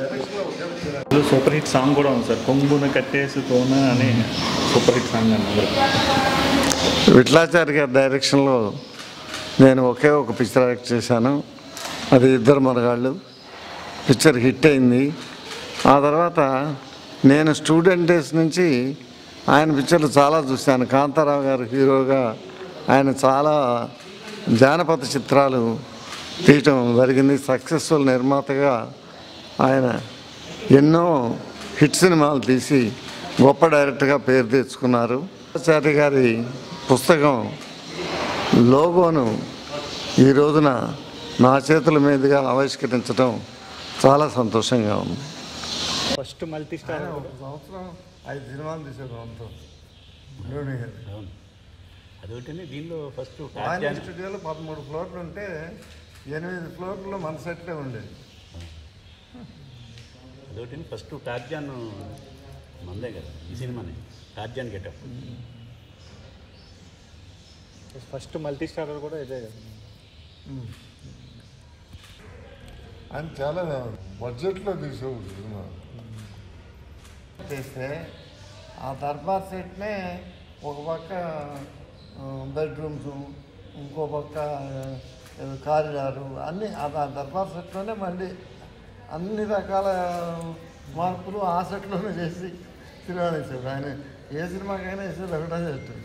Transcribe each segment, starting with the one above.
super hit song కూడా ఉంది sir కొంగున కట్టేసుకోన అని సూపర్ హిట్ సాంగ్ అన్నారు విఠలాచారి గారి డైరెక్షన్లో నేను ఒకే ఒక పిక్చర్ యాక్ట్ చేశాను అది ఇద్దరు మనగాళ్ళు పిక్చర్ హిట్ అయింది ఆ తర్వాత నేను స్టూడెంట్ డేస్ నుంచి ఆయన పిక్చర్లు చాలా చూశాను కాంతారావు గారు హీరోగా ఆయన చాలా జానపద చిత్రాలు తీయటం జరిగింది సక్సెస్ఫుల్ నిర్మాతగా ఆయన ఎన్నో హిట్ సినిమాలు తీసి గొప్ప డైరెక్టర్గా పేరు తెచ్చుకున్నారు చారి గారి పుస్తకం లోగోను ఈ రోజున నా చేతుల మీదుగా ఆవిష్కరించడం చాలా సంతోషంగా ఉంది ఫస్ట్ మల్టీ స్టార్ సంవత్సరం ఐదు సినిమాలు తీసాడు అంతా అదొకటి దీనిలో ఫస్ట్ ఆయన స్టూడియోలో పదమూడు ఫ్లోర్లు ఉంటే ఎనిమిది ఫ్లోర్లు మన సెట్లే ఉండేది అదొకటి ఫస్ట్ టార్జాన్ మందే కదా ఈ సినిమానే Tarzan getup first multi star కూడా ఇదే కదా ఆయన చాలా బడ్జెట్లో తీసేవు సినిమా చేస్తే ఆ దర్బార్ సెట్నే ఒక పక్క బెడ్రూమ్స్ ఇంకో పక్క కారిడారు అన్నీ ఆ ద- దర్బార్ సెట్లోనే మళ్ళీ అన్ని రకాల మార్పులు ఆ సెట్లోనే చేసి సినిమా వేసాడు ఆయన ఏ సినిమాకైనా వేసేది ఒకటే చెట్టు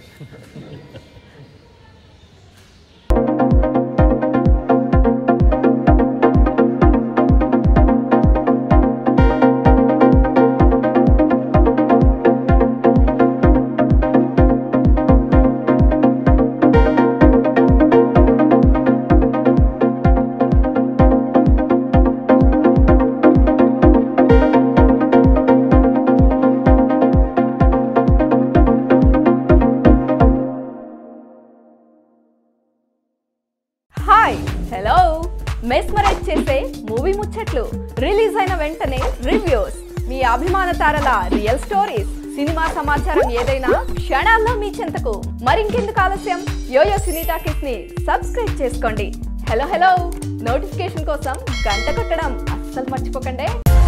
హాయ్ హలో మెస్మరైజ్ చేసే మూవీ ముచ్చట్లు రిలీజ్ అయిన వెంటనే రివ్యూస్ మీ అభిమాన తారల రియల్ స్టోరీస్ సినిమా సమాచారం ఏదైనా క్షణాల్లో మీ చెంతకు మరింకెందుకు ఆలస్యం యోయో సినీ టాకీస్ ని సబ్స్క్రైబ్ చేసుకోండి హలో హలో నోటిఫికేషన్ కోసం గంట కొట్టడం అస్సలు మర్చిపోకండి